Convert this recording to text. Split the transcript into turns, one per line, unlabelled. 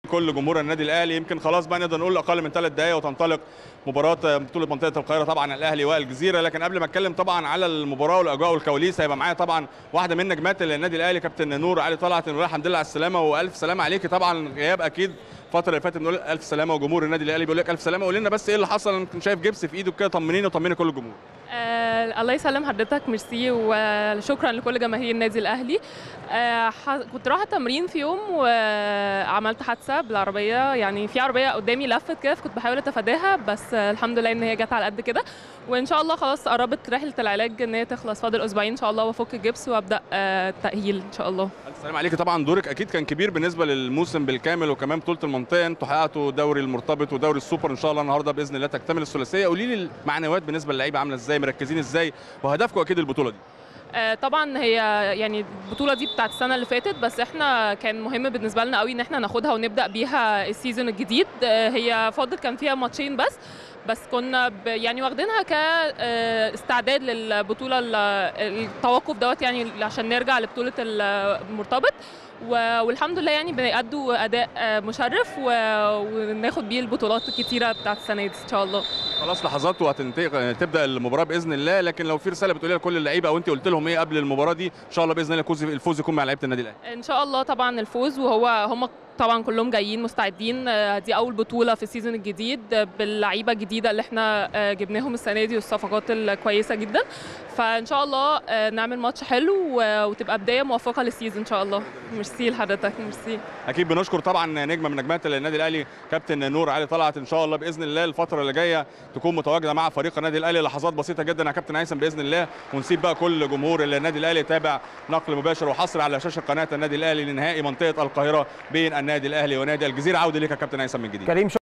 كل جمهور النادي الاهلي يمكن خلاص بقى نقدر نقول اقل من ثلاث دقائق وتنطلق مباراه بطوله منطقه القاهره طبعا الاهلي والجزيره لكن قبل ما اتكلم طبعا على المباراه والاجواء والكواليس هيبقى معايا طبعا واحده من نجمات النادي الاهلي كابتن نور علي طلعت نقول الحمد لله على السلامه والف سلامه عليكي طبعا غياب اكيد الفتره اللي فاتت بنقول الف سلامه وجمهور النادي الاهلي بيقول لك الف سلامه قول لنا بس ايه اللي حصل انا كنت شايف جبس في ايده كده طمنيني وطمني كل الجمهور
آه الله يسلم حضرتك ميرسي وشكرا لكل جماهير النادي الاهلي آه كنت رايحه تمرين في يوم وعملت حادثه بالعربيه يعني في عربيه قدامي لفت كده فكنت بحاول اتفاداها بس آه الحمد لله ان هي جت على قد كده وان شاء الله خلاص قربت رحله العلاج ان هي تخلص فاضل اسبوعين ان شاء الله وافك الجبس وابدا آه التاهيل ان شاء الله
الف سلامه عليكي طبعا دورك اكيد كان كبير بالنسبه للموسم بالكامل وكمان بطوله المنطقه انتوا حققتوا دوري المرتبط ودوري السوبر ان شاء الله النهارده باذن الله تكتمل الثلاثيه قولي لي المعنويات بالنسبه للعيبه عامله ازاي مركزين ازاي وهدفكم اكيد البطوله دي
آه طبعا هي يعني البطوله دي بتاعت السنه اللي فاتت بس احنا كان مهم بالنسبه لنا قوي ان احنا ناخدها ونبدا بيها السيزون الجديد آه هي فاضل كان فيها ماتشين بس بس كنا يعني واخدينها كاستعداد للبطوله التوقف دوت يعني عشان نرجع لبطوله المرتبط والحمد لله يعني بيأدوا اداء مشرف وناخد بيه البطولات الكتيره بتاعت السنه دي ان شاء الله
خلاص لحظات وهتبدا المباراه باذن الله لكن لو في رساله بتقوليها لكل اللعيبه او انت قلت لهم ايه قبل المباراه دي ان شاء الله باذن الله الفوز يكون مع لعيبه النادي الاهلي
ان شاء الله طبعا الفوز وهو هم طبعا كلهم جايين مستعدين دي اول بطوله في السيزون الجديد باللعيبه الجديده اللي احنا جبناهم السنه دي والصفقات الكويسه جدا فان شاء الله نعمل ماتش حلو وتبقى بدايه موفقه للسيزون ان شاء الله ميرسي لحضرتك ميرسي
اكيد بنشكر طبعا نجمه من نجمات النادي الاهلي كابتن نور علي طلعت ان شاء الله باذن الله الفتره اللي جايه تكون متواجده مع فريق النادي الاهلي لحظات بسيطه جدا يا كابتن هيثم باذن الله ونسيب بقى كل جمهور النادي الاهلي يتابع نقل مباشر وحصري على شاشه قناه النادي الاهلي لنهائي منطقه القاهره بين النادي الاهلي ونادي الجزيره عوده ليك يا كابتن هيثم من جديد
كريم